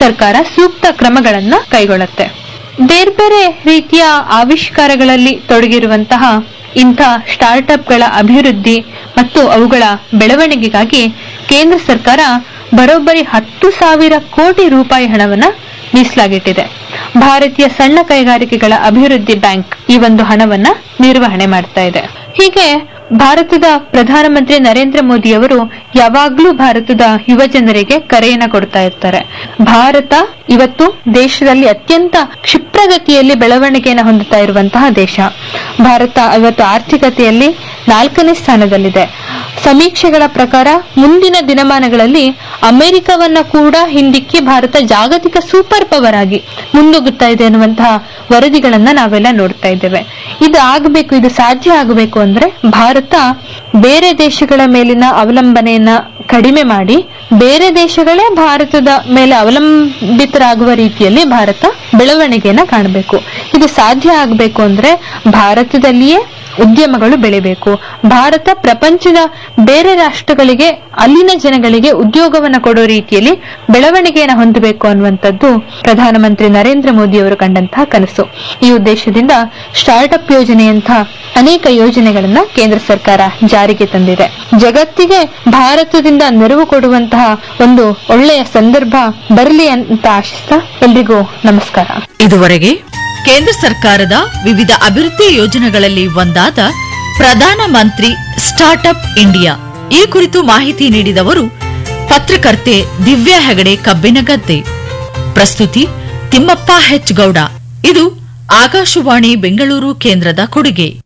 ಸರ್ಕಾರ ಸೂಕ್ತ ಕ್ರಮಗಳನ್ನ ಕೈಗೊಳ್ಳುತ್ತೆ ಬೇರೆ ಬೇರೆ ರೀತಿಯ ಆವಿಷ್ಕಾರಗಳಲ್ಲಿ ತೊಡಗಿರುವಂತಹ ಇಂಥ ಸ್ಟಾರ್ಟ್ಅಪ್ಗಳ ಅಭಿವೃದ್ಧಿ ಮತ್ತು ಅವುಗಳ ಬೆಳವಣಿಗೆಗಾಗಿ ಕೇಂದ್ರ ಸರ್ಕಾರ ಬರೋಬ್ಬರಿ ಹತ್ತು ಸಾವಿರ ಕೋಟಿ ರೂಪಾಯಿ ಹಣವನ್ನ ಮೀಸಲಾಗಿಟ್ಟಿದೆ ಭಾರತೀಯ ಸಣ್ಣ ಕೈಗಾರಿಕೆಗಳ ಅಭಿವೃದ್ಧಿ ಬ್ಯಾಂಕ್ ಈ ಒಂದು ಹಣವನ್ನ ನಿರ್ವಹಣೆ ಮಾಡ್ತಾ ಇದೆ ಹೀಗೆ ಭಾರತದ ಪ್ರಧಾನಮಂತ್ರಿ ನರೇಂದ್ರ ಮೋದಿ ಅವರು ಯಾವಾಗ್ಲೂ ಭಾರತದ ಯುವ ಜನರಿಗೆ ಕರೆಯನ್ನ ಕೊಡ್ತಾ ಇರ್ತಾರೆ ಭಾರತ ಇವತ್ತು ದೇಶದಲ್ಲಿ ಅತ್ಯಂತ ಕ್ಷಿಪ್ರಗತಿಯಲ್ಲಿ ಬೆಳವಣಿಗೆಯನ್ನು ಹೊಂದುತ್ತಾ ಇರುವಂತಹ ದೇಶ ಭಾರತ ಇವತ್ತು ಆರ್ಥಿಕತೆಯಲ್ಲಿ ನಾಲ್ಕನೇ ಸ್ಥಾನದಲ್ಲಿದೆ ಸಮೀಕ್ಷೆಗಳ ಪ್ರಕಾರ ಮುಂದಿನ ದಿನಮಾನಗಳಲ್ಲಿ ಅಮೆರಿಕವನ್ನ ಕೂಡ ಹಿಂದಿಕ್ಕಿ ಭಾರತ ಜಾಗತಿಕ ಸೂಪರ್ ಪವರ್ ಆಗಿ ಮುಂದೋಗುತ್ತಾ ಇದೆ ಅನ್ನುವಂತಹ ವರದಿಗಳನ್ನ ನಾವೆಲ್ಲ ನೋಡ್ತಾ ಇದ್ದೇವೆ ಇದು ಆಗಬೇಕು ಇದು ಸಾಧ್ಯ ಆಗಬೇಕು ಅಂದ್ರೆ ಭಾರತ ಬೇರೆ ದೇಶಗಳ ಮೇಲಿನ ಅವಲಂಬನೆಯನ್ನ ಕಡಿಮೆ ಮಾಡಿ ಬೇರೆ ದೇಶಗಳೇ ಭಾರತದ ಮೇಲೆ ಅವಲಂಬಿತರಾಗುವ ರೀತಿಯಲ್ಲಿ ಭಾರತ ಬೆಳವಣಿಗೆಯನ್ನ ಕಾಣಬೇಕು ಇದು ಸಾಧ್ಯ ಆಗಬೇಕು ಅಂದ್ರೆ ಭಾರತದಲ್ಲಿಯೇ ಉದ್ಯಮಗಳು ಬೆಳಿಬೇಕು ಭಾರತ ಪ್ರಪಂಚದ ಬೇರೆ ರಾಷ್ಟ್ರಗಳಿಗೆ ಅಲ್ಲಿನ ಜನಗಳಿಗೆ ಉದ್ಯೋಗವನ್ನ ಕೊಡೋ ರೀತಿಯಲ್ಲಿ ಬೆಳವಣಿಗೆಯನ್ನು ಹೊಂದಬೇಕು ಅನ್ನುವಂಥದ್ದು ಪ್ರಧಾನಮಂತ್ರಿ ನರೇಂದ್ರ ಮೋದಿ ಅವರು ಕಂಡಂತಹ ಕನಸು ಈ ಉದ್ದೇಶದಿಂದ ಸ್ಟಾರ್ಟ್ಅಪ್ ಯೋಜನೆಯಂತಹ ಅನೇಕ ಯೋಜನೆಗಳನ್ನ ಕೇಂದ್ರ ಸರ್ಕಾರ ಜಾರಿಗೆ ತಂದಿದೆ ಜಗತ್ತಿಗೆ ಭಾರತದಿಂದ ನೆರವು ಕೊಡುವಂತಹ ಒಂದು ಒಳ್ಳೆಯ ಸಂದರ್ಭ ಬರಲಿ ಅಂತ ಆಶಿಸ್ತಾ ಎಲ್ರಿಗೂ ನಮಸ್ಕಾರ ಇದುವರೆಗೆ ಕೇಂದ್ರ ಸರ್ಕಾರದ ವಿವಿಧ ಅಭಿವೃದ್ಧಿ ಯೋಜನೆಗಳಲ್ಲಿ ಒಂದಾದ ಪ್ರಧಾನ ಮಂತ್ರಿ ಸ್ಟಾರ್ಟ್ಅಪ್ ಇಂಡಿಯಾ ಈ ಕುರಿತು ಮಾಹಿತಿ ನೀಡಿದವರು ಪತ್ರಕರ್ತೆ ದಿವ್ಯಾ ಹೆಗಡೆ ಕಬ್ಬಿನಗದ್ದೆ ಪ್ರಸ್ತುತಿ ತಿಮ್ಮಪ್ಪ ಹೆಚ್ ಗೌಡ ಇದು ಆಕಾಶವಾಣಿ ಬೆಂಗಳೂರು ಕೇಂದ್ರದ ಕೊಡುಗೆ